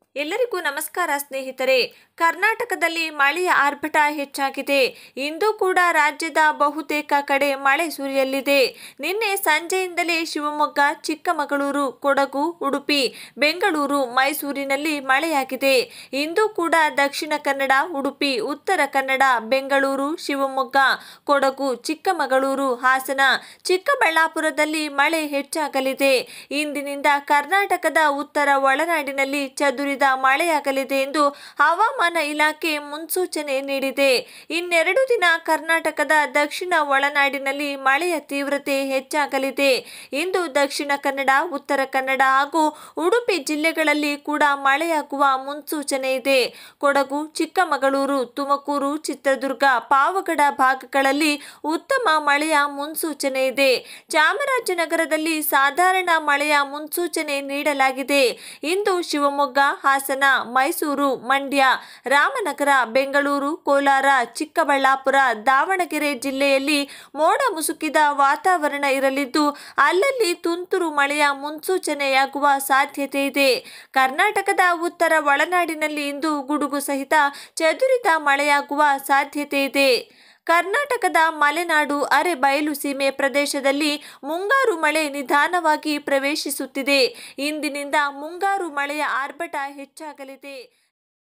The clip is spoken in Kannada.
ಎಲ್ಲರಿಗೂ ನಮಸ್ಕಾರ ಸ್ನೇಹಿತರೆ ಕರ್ನಾಟಕದಲ್ಲಿ ಮಳೆಯ ಆರ್ಭಟ ಹೆಚ್ಚಾಗಿದೆ ಇಂದು ಕೂಡ ರಾಜ್ಯದ ಬಹುತೇಕ ಕಡೆ ಮಳೆ ಸುರಿಯಲಿದೆ ನಿನ್ನೆ ಸಂಜೆಯಿಂದಲೇ ಶಿವಮೊಗ್ಗ ಚಿಕ್ಕಮಗಳೂರು ಕೊಡಗು ಉಡುಪಿ ಬೆಂಗಳೂರು ಮೈಸೂರಿನಲ್ಲಿ ಮಳೆಯಾಗಿದೆ ಇಂದು ಕೂಡ ದಕ್ಷಿಣ ಕನ್ನಡ ಉಡುಪಿ ಉತ್ತರ ಕನ್ನಡ ಬೆಂಗಳೂರು ಶಿವಮೊಗ್ಗ ಕೊಡಗು ಚಿಕ್ಕಮಗಳೂರು ಹಾಸನ ಚಿಕ್ಕಬಳ್ಳಾಪುರದಲ್ಲಿ ಮಳೆ ಹೆಚ್ಚಾಗಲಿದೆ ಇಂದಿನಿಂದ ಕರ್ನಾಟಕದ ಉತ್ತರ ಒಳನಾಡಿನಲ್ಲಿ ಚದುರಿದ ಮಳೆಯಾಗಲಿದೆ ಎಂದು ಹವಾಮಾನ ಇಲಾಖೆ ಮುನ್ಸೂಚನೆ ನೀಡಿದೆ ಇನ್ನೆರಡು ದಿನ ಕರ್ನಾಟಕದ ದಕ್ಷಿಣ ಒಳನಾಡಿನಲ್ಲಿ ಮಳೆಯ ತೀವ್ರತೆ ಹೆಚ್ಚಾಗಲಿದೆ ಇಂದು ದಕ್ಷಿಣ ಕನ್ನಡ ಉತ್ತರ ಕನ್ನಡ ಹಾಗೂ ಉಡುಪಿ ಜಿಲ್ಲೆಗಳಲ್ಲಿ ಕೂಡ ಮಳೆಯಾಗುವ ಮುನ್ಸೂಚನೆ ಇದೆ ಕೊಡಗು ಚಿಕ್ಕಮಗಳೂರು ತುಮಕೂರು ಚಿತ್ರದುರ್ಗ ಪಾವಗಡ ಭಾಗಗಳಲ್ಲಿ ಉತ್ತಮ ಮಳೆಯ ಮುನ್ಸೂಚನೆ ಇದೆ ಚಾಮರಾಜನಗರದಲ್ಲಿ ಸಾಧಾರಣ ಮಳೆಯ ಮುನ್ಸೂಚನೆ ನೀಡಲಾಗಿದೆ ಇಂದು ಶಿವಮೊಗ್ಗ ಹಾಸನ ಮೈಸೂರು ಮಂಡ್ಯ ರಾಮನಗರ ಬೆಂಗಳೂರು ಕೋಲಾರ ಚಿಕ್ಕಬಳ್ಳಾಪುರ ದಾವಣಗೆರೆ ಜಿಲ್ಲೆಯಲ್ಲಿ ಮೋಡ ಮುಸುಕಿದ ವಾತಾವರಣ ಇರಲಿದ್ದು ಅಲ್ಲಲ್ಲಿ ತುಂತುರು ಮಳೆಯ ಮುನ್ಸೂಚನೆಯಾಗುವ ಸಾಧ್ಯತೆ ಇದೆ ಕರ್ನಾಟಕದ ಉತ್ತರ ಒಳನಾಡಿನಲ್ಲಿ ಇಂದು ಗುಡುಗು ಸಹಿತ ಚದುರಿದ ಮಳೆಯಾಗುವ ಸಾಧ್ಯತೆ ಇದೆ ಕರ್ನಾಟಕದ ಮಲೆನಾಡು ಅರೆ ಬಯಲು ಸೀಮೆ ಪ್ರದೇಶದಲ್ಲಿ ಮುಂಗಾರು ಮಳೆ ನಿಧಾನವಾಗಿ ಪ್ರವೇಶಿಸುತ್ತಿದೆ ಇಂದಿನಿಂದ ಮುಂಗಾರು ಮಳೆಯ ಆರ್ಭಟ ಹೆಚ್ಚಾಗಲಿದೆ